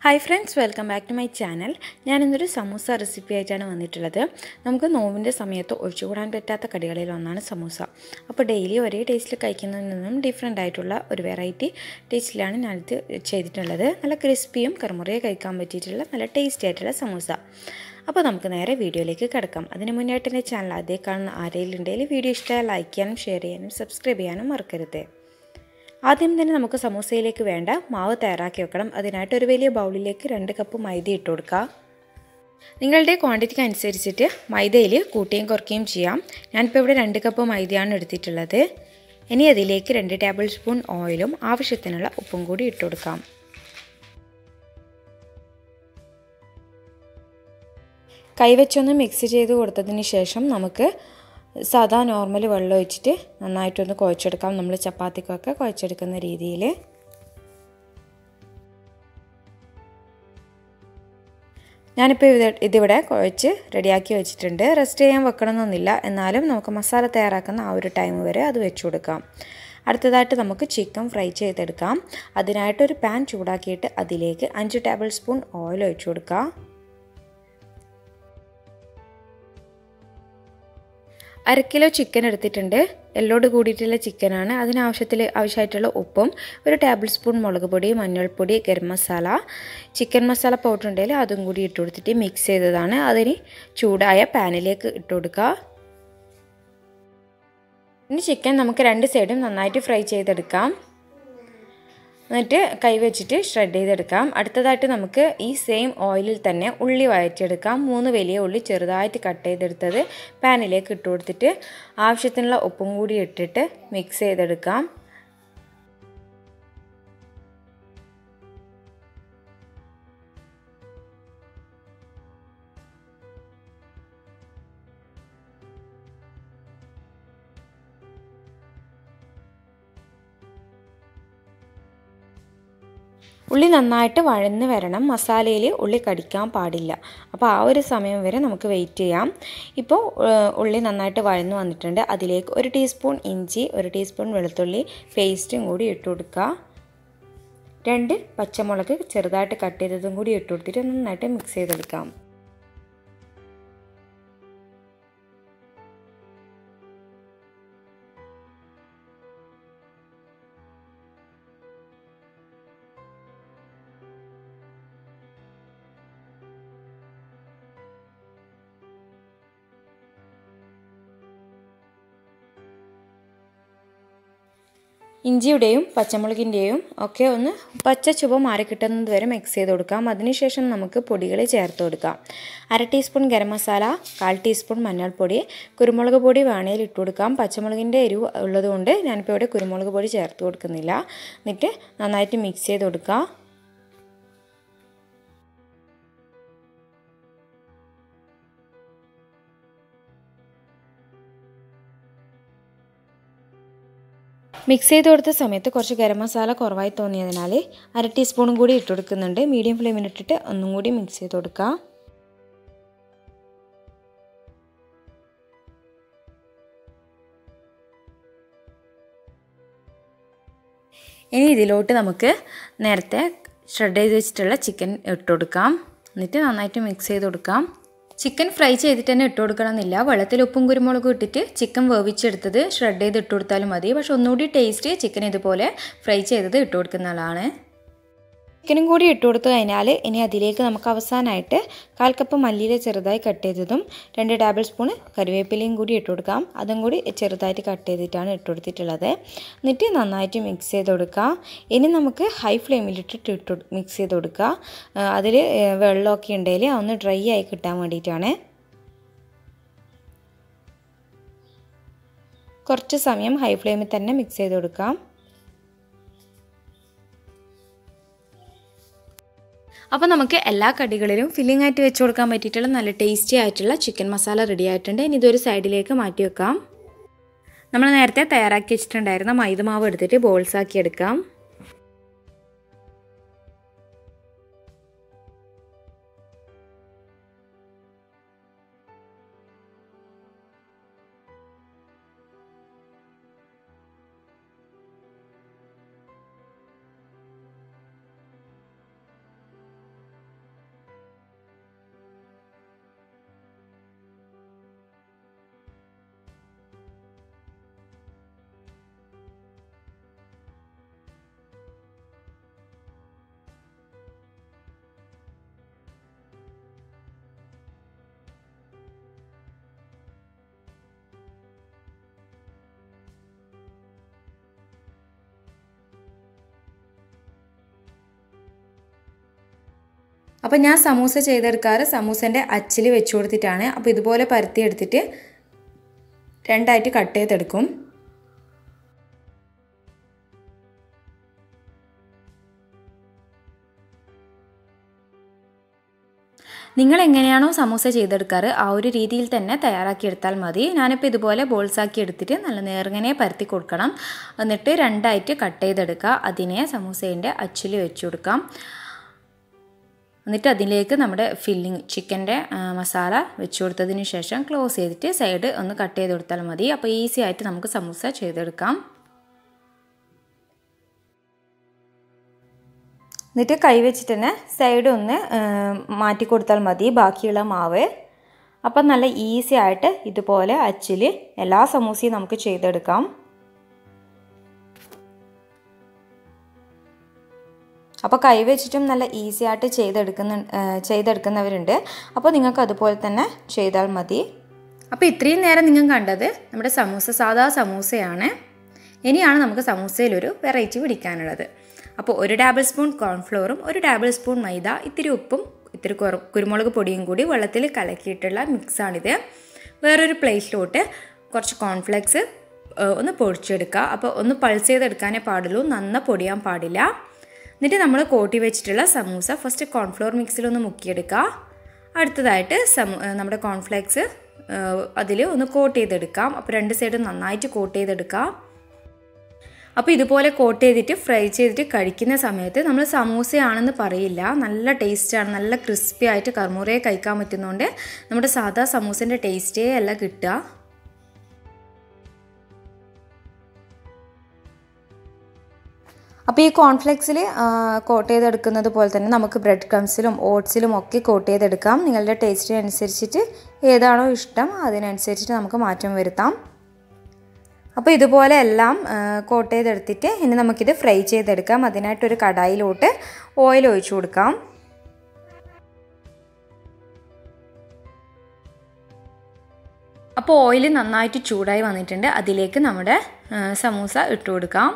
hi friends welcome back to my channel ഞാനിന്നൊരു samosa recipe ആയിട്ടാണ് വന്നിട്ടുള്ളത് നമുക്ക് നോമ്പിൻ്റെ സമയത്ത് ഒഴിച്ചുകൂടാൻ പറ്റാത്ത കടികളിൽ ഒന്നാണ് സമൂസ അപ്പോൾ ഡെയിലി ഒരേ ടേസ്റ്റിൽ കഴിക്കുന്നതിൽ നിന്നും ഡിഫറെൻ്റ് ആയിട്ടുള്ള ഒരു വെറൈറ്റി ടേസ്റ്റിലാണ് ഞാനിത് ചെയ്തിട്ടുള്ളത് നല്ല ക്രിസ്പിയും കറുമുറയെ കഴിക്കാൻ പറ്റിയിട്ടുള്ള നല്ല ടേസ്റ്റി ആയിട്ടുള്ള സമൂസ അപ്പോൾ നമുക്ക് നേരെ വീഡിയോയിലേക്ക് കിടക്കാം അതിന് മുന്നായിട്ട് എൻ്റെ ചാനൽ അതേ കാണുന്ന ആരെങ്കിലും ഉണ്ടെങ്കിൽ വീഡിയോ ഇഷ്ടമായി ലൈക്ക് ചെയ്യാനും ഷെയർ ചെയ്യാനും സബ്സ്ക്രൈബ് ചെയ്യാനും മറക്കരുത് ആദ്യം തന്നെ നമുക്ക് സമൂസയിലേക്ക് വേണ്ട മാവ് തയ്യാറാക്കി വെക്കണം അതിനായിട്ട് ഒരു വലിയ ബൗളിലേക്ക് രണ്ട് കപ്പ് മൈദ ഇട്ട് കൊടുക്കുക നിങ്ങളുടെ ക്വാണ്ടിറ്റിക്ക് അനുസരിച്ചിട്ട് മൈദയിൽ കൂട്ടുകയും കുറയ്ക്കുകയും ചെയ്യാം ഞാനിപ്പോൾ ഇവിടെ രണ്ട് കപ്പ് മൈദയാണ് എടുത്തിട്ടുള്ളത് ഇനി അതിലേക്ക് രണ്ട് ടേബിൾ സ്പൂൺ ഓയിലും ആവശ്യത്തിനുള്ള ഉപ്പും കൂടി ഇട്ട് കൊടുക്കാം കൈവച്ചൊന്ന് മിക്സ് ചെയ്ത് കൊടുത്തതിന് ശേഷം നമുക്ക് സാധാ നോർമൽ വെള്ളം ഒഴിച്ചിട്ട് നന്നായിട്ടൊന്ന് കുഴച്ചെടുക്കാം നമ്മൾ ചപ്പാത്തിക്കൊക്കെ കുഴച്ചെടുക്കുന്ന രീതിയിൽ ഞാനിപ്പോൾ ഇത് ഇതിവിടെ കുഴച്ച് റെഡിയാക്കി വെച്ചിട്ടുണ്ട് റെസ്റ്റ് ചെയ്യാൻ വെക്കണമെന്നൊന്നുമില്ല എന്നാലും നമുക്ക് മസാല തയ്യാറാക്കുന്ന ആ ഒരു ടൈം വരെ അത് വെച്ച് കൊടുക്കാം അടുത്തതായിട്ട് നമുക്ക് ചിക്കൻ ഫ്രൈ ചെയ്തെടുക്കാം അതിനായിട്ടൊരു പാൻ ചൂടാക്കിയിട്ട് അതിലേക്ക് അഞ്ച് ടേബിൾ സ്പൂൺ ഓയിൽ ഒഴിച്ചു കൊടുക്കുക അര കിലോ ചിക്കൻ എടുത്തിട്ടുണ്ട് എല്ലോട് കൂടിയിട്ടുള്ള ചിക്കനാണ് അതിനാവശ്യത്തിൽ ആവശ്യമായിട്ടുള്ള ഉപ്പും ഒരു ടേബിൾ സ്പൂൺ മുളക് പൊടി മഞ്ഞൾപ്പൊടി ഗരം മസാല ചിക്കൻ മസാല പൗഡർ ഉണ്ടെങ്കിൽ അതും കൂടി ഇട്ട് കൊടുത്തിട്ട് മിക്സ് ചെയ്തതാണ് അതിന് ചൂടായ പാനിലേക്ക് ഇട്ട് കൊടുക്കുക ഇനി ചിക്കൻ നമുക്ക് രണ്ട് സൈഡും നന്നായിട്ട് ഫ്രൈ ചെയ്തെടുക്കാം എന്നിട്ട് കൈ വെച്ചിട്ട് ഷ്രെഡ് ചെയ്തെടുക്കാം അടുത്തതായിട്ട് നമുക്ക് ഈ സെയിം ഓയിലിൽ തന്നെ ഉള്ളി വഴറ്റിയെടുക്കാം മൂന്ന് വലിയ ഉള്ളി ചെറുതായിട്ട് കട്ട് ചെയ്തെടുത്തത് പാനിലേക്ക് ഇട്ട് കൊടുത്തിട്ട് ആവശ്യത്തിനുള്ള ഉപ്പും കൂടി ഇട്ടിട്ട് മിക്സ് ചെയ്തെടുക്കാം ഉള്ളി നന്നായിട്ട് വഴന്ന് വരണം മസാലയിൽ ഉള്ളി കടിക്കാൻ പാടില്ല അപ്പോൾ ആ ഒരു സമയം വരെ നമുക്ക് വെയിറ്റ് ചെയ്യാം ഇപ്പോൾ ഉള്ളി നന്നായിട്ട് വഴന്ന് വന്നിട്ടുണ്ട് അതിലേക്ക് ഒരു ടീസ്പൂൺ ഇഞ്ചി ഒരു ടീസ്പൂൺ വെളുത്തുള്ളി പേസ്റ്റും കൂടി ഇട്ട് കൊടുക്കുക രണ്ട് പച്ചമുളക് ചെറുതായിട്ട് കട്ട് ചെയ്തതും കൂടി ഇട്ട് കൊടുത്തിട്ട് നന്നായിട്ട് മിക്സ് ചെയ്തെടുക്കാം ഇഞ്ചിയുടെയും പച്ചമുളകിൻ്റെയും ഒക്കെ ഒന്ന് പച്ച ചുവ മാറിക്കിട്ടുന്നത് വരെ മിക്സ് ചെയ്ത് കൊടുക്കാം അതിനുശേഷം നമുക്ക് പൊടികൾ ചേർത്ത് കൊടുക്കാം അര ടീസ്പൂൺ ഗരം മസാല കാൽ ടീസ്പൂൺ മഞ്ഞൾപ്പൊടി കുരുമുളക് പൊടി വേണേൽ ഇട്ട് കൊടുക്കാം പച്ചമുളകിൻ്റെ എരിവ് ഉള്ളതുകൊണ്ട് ഞാനിപ്പോൾ ഇവിടെ കുരുമുളക് പൊടി ചേർത്ത് കൊടുക്കുന്നില്ല എന്നിട്ട് നന്നായിട്ട് മിക്സ് ചെയ്ത് കൊടുക്കുക മിക്സ് ചെയ്ത് കൊടുത്ത സമയത്ത് കുറച്ച് ഗരം മസാല കുറവായി തോന്നിയതിനാൽ അര ടീസ്പൂണും കൂടി ഇട്ട് കൊടുക്കുന്നുണ്ട് മീഡിയം ഫ്ലെയിമിൽ ഇട്ടിട്ട് ഒന്നും കൂടി മിക്സ് ചെയ്ത് കൊടുക്കുക ഇനി ഇതിലോട്ട് നമുക്ക് നേരത്തെ ഷ്രെഡ് ചെയ്ത് വെച്ചിട്ടുള്ള ചിക്കൻ ഇട്ട് കൊടുക്കാം എന്നിട്ട് നന്നായിട്ട് മിക്സ് ചെയ്ത് കൊടുക്കാം ചിക്കൻ ഫ്രൈ ചെയ്തിട്ട് തന്നെ ഇട്ട് കൊടുക്കണമെന്നില്ല വെള്ളത്തിൽ ഉപ്പും കുരുമുളകും ഇട്ടിട്ട് ചിക്കൻ വേവിച്ചെടുത്തത് ഷ്രെഡ് ചെയ്ത് ഇട്ട് കൊടുത്താലും മതി പക്ഷെ ഒന്നുകൂടി ടേസ്റ്റ് ചിക്കൻ ഇതുപോലെ ഫ്രൈ ചെയ്തത് ഇട്ട് കൊടുക്കുന്നതാണ് ചിക്കനും കൂടി ഇട്ട് കൊടുത്തു കഴിഞ്ഞാൽ ഇനി അതിലേക്ക് നമുക്ക് അവസാനമായിട്ട് കാൽ കപ്പ് മല്ലിയില ചെറുതായി കട്ട് ചെയ്തതും രണ്ട് ടേബിൾ സ്പൂൺ കറിവേപ്പിലയും കൂടി ഇട്ട് കൊടുക്കാം അതും കൂടി ചെറുതായിട്ട് കട്ട് ചെയ്തിട്ടാണ് ഇട്ട് കൊടുത്തിട്ടുള്ളത് എന്നിട്ട് നന്നായിട്ട് മിക്സ് ചെയ്ത് കൊടുക്കുക ഇനി നമുക്ക് ഹൈ ഫ്ലെയിമിലിട്ടിട്ട് ഇട്ട് മിക്സ് ചെയ്ത് കൊടുക്കുക അതിൽ വെള്ളമൊക്കെ ഉണ്ടെങ്കിൽ അതൊന്ന് ഡ്രൈ ആയി കിട്ടാൻ വേണ്ടിയിട്ടാണ് കുറച്ച് സമയം ഹൈ ഫ്ലെയിമിൽ തന്നെ മിക്സ് ചെയ്ത് കൊടുക്കാം അപ്പോൾ നമുക്ക് എല്ലാ കടികളിലും ഫില്ലിംഗ് ആയിട്ട് വെച്ച് കൊടുക്കാൻ പറ്റിയിട്ടുള്ള നല്ല ടേസ്റ്റി ആയിട്ടുള്ള ചിക്കൻ മസാല റെഡി ആയിട്ടുണ്ട് ഇനി ഇതൊരു സൈഡിലേക്ക് മാറ്റി വെക്കാം നമ്മൾ നേരത്തെ തയ്യാറാക്കി വെച്ചിട്ടുണ്ടായിരുന്ന മൈദമാവ് എടുത്തിട്ട് ബോൾസ് ആക്കി എടുക്കാം അപ്പോൾ ഞാൻ സമൂസ ചെയ്തെടുക്കാറ് സമൂസൻ്റെ അച്ചിൽ വെച്ച് കൊടുത്തിട്ടാണ് അപ്പോൾ ഇതുപോലെ പരത്തി എടുത്തിട്ട് രണ്ടായിട്ട് കട്ട് ചെയ്തെടുക്കും നിങ്ങൾ എങ്ങനെയാണോ സമൂസ ചെയ്തെടുക്കാറ് ആ ഒരു രീതിയിൽ തന്നെ തയ്യാറാക്കി എടുത്താൽ മതി ഞാനിപ്പോൾ ഇതുപോലെ ബോൾസാക്കി എടുത്തിട്ട് നല്ല നേർങ്ങനെ പരത്തി കൊടുക്കണം എന്നിട്ട് രണ്ടായിട്ട് കട്ട് ചെയ്തെടുക്കുക അതിനെ സമൂസേൻ്റെ അച്ചിൽ വെച്ച് കൊടുക്കാം എന്നിട്ട് അതിലേക്ക് നമ്മുടെ ഫില്ലിങ് ചിക്കൻ്റെ മസാല വെച്ച് കൊടുത്തതിന് ശേഷം ക്ലോസ് ചെയ്തിട്ട് സൈഡ് ഒന്ന് കട്ട് ചെയ്ത് കൊടുത്താൽ മതി അപ്പോൾ ഈസി ആയിട്ട് നമുക്ക് സമൂസ ചെയ്തെടുക്കാം എന്നിട്ട് കൈ വെച്ചിട്ട് തന്നെ സൈഡ് ഒന്ന് മാറ്റി കൊടുത്താൽ മതി ബാക്കിയുള്ള മാവ് അപ്പം നല്ല ഈസി ആയിട്ട് ഇതുപോലെ അച്ചിൽ എല്ലാ സമൂസയും നമുക്ക് ചെയ്തെടുക്കാം അപ്പോൾ കൈ വെച്ചിട്ടും നല്ല ഈസി ആയിട്ട് ചെയ്തെടുക്കുന്ന ചെയ്തെടുക്കുന്നവരുണ്ട് അപ്പോൾ നിങ്ങൾക്ക് അതുപോലെ തന്നെ ചെയ്താൽ മതി അപ്പോൾ ഇത്രയും നേരം നിങ്ങൾ കണ്ടത് നമ്മുടെ സമൂസ സാധാ സമൂസയാണ് ഇനിയാണ് നമുക്ക് സമൂസയിലൊരു വെറൈറ്റി പിടിക്കാനുള്ളത് അപ്പോൾ ഒരു ടേബിൾ സ്പൂൺ കോൺഫ്ലോറും ഒരു ടേബിൾ സ്പൂൺ മൈദ ഇത്തിരി ഉപ്പും ഇത്തിരി കുരുമുളക് പൊടിയും കൂടി വെള്ളത്തിൽ കലക്കിയിട്ടുള്ള മിക്സാണിത് വേറൊരു പ്ലേറ്റിലോട്ട് കുറച്ച് കോൺഫ്ലെക്സ് ഒന്ന് പൊടിച്ചെടുക്കുക അപ്പോൾ ഒന്ന് പൾസ് ചെയ്തെടുക്കാനേ പാടുള്ളൂ നന്ന പൊടിയാൻ പാടില്ല എന്നിട്ട് നമ്മൾ കോട്ടി വെച്ചിട്ടുള്ള സമൂസ ഫസ്റ്റ് കോൺഫ്ലോർ മിക്സിലൊന്ന് മുക്കിയെടുക്കുക അടുത്തതായിട്ട് സമൂ നമ്മുടെ കോൺഫ്ലെക്സ് അതിൽ ഒന്ന് കോട്ട് ചെയ്തെടുക്കാം അപ്പോൾ രണ്ട് സൈഡും നന്നായിട്ട് കോട്ട് ചെയ്തെടുക്കുക അപ്പോൾ ഇതുപോലെ കോട്ട് ചെയ്തിട്ട് ഫ്രൈ ചെയ്തിട്ട് കഴിക്കുന്ന സമയത്ത് നമ്മൾ സമൂസയാണെന്ന് പറയില്ല നല്ല ടേസ്റ്റാണ് നല്ല ക്രിസ്പി ആയിട്ട് കർമുറയെ കഴിക്കാൻ പറ്റുന്നതുകൊണ്ട് നമ്മുടെ സാധാ സമൂസൻ്റെ ടേസ്റ്റേ അല്ല കിട്ടുക അപ്പോൾ ഈ കോൺഫ്ലെക്സിൽ കോട്ട് ചെയ്തെടുക്കുന്നത് പോലെ തന്നെ നമുക്ക് ബ്രെഡ് ക്രംസിലും ഓട്സിലും ഒക്കെ കോട്ട് ചെയ്തെടുക്കാം നിങ്ങളുടെ ടേസ്റ്റിനനുസരിച്ചിട്ട് ഏതാണോ ഇഷ്ടം അതിനനുസരിച്ചിട്ട് നമുക്ക് മാറ്റം വരുത്താം അപ്പോൾ ഇതുപോലെ എല്ലാം കോട്ട് ചെയ്തെടുത്തിട്ട് ഇനി നമുക്കിത് ഫ്രൈ ചെയ്തെടുക്കാം അതിനായിട്ടൊരു കടായിലോട്ട് ഓയിൽ ഒഴിച്ചു കൊടുക്കാം അപ്പോൾ ഓയിൽ നന്നായിട്ട് ചൂടായി വന്നിട്ടുണ്ട് അതിലേക്ക് നമ്മുടെ സമൂസ ഇട്ട് കൊടുക്കാം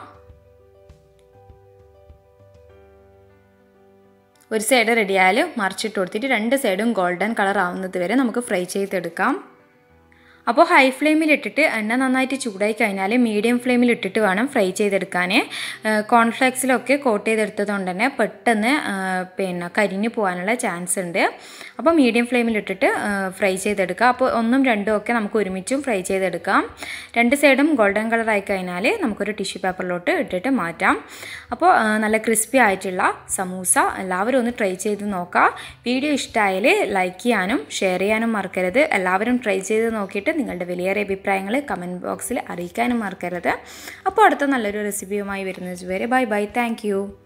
ഒരു സൈഡ് റെഡിയായാൽ മറിച്ചിട്ട് കൊടുത്തിട്ട് രണ്ട് സൈഡും ഗോൾഡൻ കളർ ആവുന്നത് വരെ നമുക്ക് ഫ്രൈ ചെയ്തെടുക്കാം അപ്പോൾ ഹൈ ഫ്ലെയിമിൽ ഇട്ടിട്ട് എണ്ണ നന്നായിട്ട് ചൂടായി കഴിഞ്ഞാൽ മീഡിയം ഫ്ലെയിമിൽ ഇട്ടിട്ട് വേണം ഫ്രൈ ചെയ്തെടുക്കാൻ കോൺഫ്ലെക്സിലൊക്കെ കോട്ട് ചെയ്തെടുത്തത് കൊണ്ട് തന്നെ പെട്ടെന്ന് പിന്നെ കരിഞ്ഞു പോകാനുള്ള ചാൻസ് ഉണ്ട് അപ്പോൾ മീഡിയം ഫ്ലെയിമിൽ ഇട്ടിട്ട് ഫ്രൈ ചെയ്തെടുക്കുക അപ്പോൾ ഒന്നും രണ്ടും ഒക്കെ നമുക്ക് ഒരുമിച്ചും ഫ്രൈ ചെയ്തെടുക്കാം രണ്ട് സൈഡും ഗോൾഡൻ കളർ ആയി കഴിഞ്ഞാൽ നമുക്കൊരു ടിഷ്യൂ പേപ്പറിലോട്ട് ഇട്ടിട്ട് മാറ്റാം അപ്പോൾ നല്ല ക്രിസ്പി ആയിട്ടുള്ള സമൂസ എല്ലാവരും ഒന്ന് ട്രൈ ചെയ്ത് നോക്കുക വീഡിയോ ഇഷ്ടമായാൽ ലൈക്ക് ചെയ്യാനും ഷെയർ ചെയ്യാനും മറക്കരുത് എല്ലാവരും ട്രൈ ചെയ്ത് നോക്കിയിട്ട് നിങ്ങളുടെ വലിയേറെ അഭിപ്രായങ്ങൾ കമൻറ്റ് ബോക്സിൽ അറിയിക്കാനും മറക്കരുത് അപ്പോൾ അടുത്ത നല്ലൊരു റെസിപ്പിയുമായി വരുന്നത് വരെ ബൈ ബൈ താങ്ക്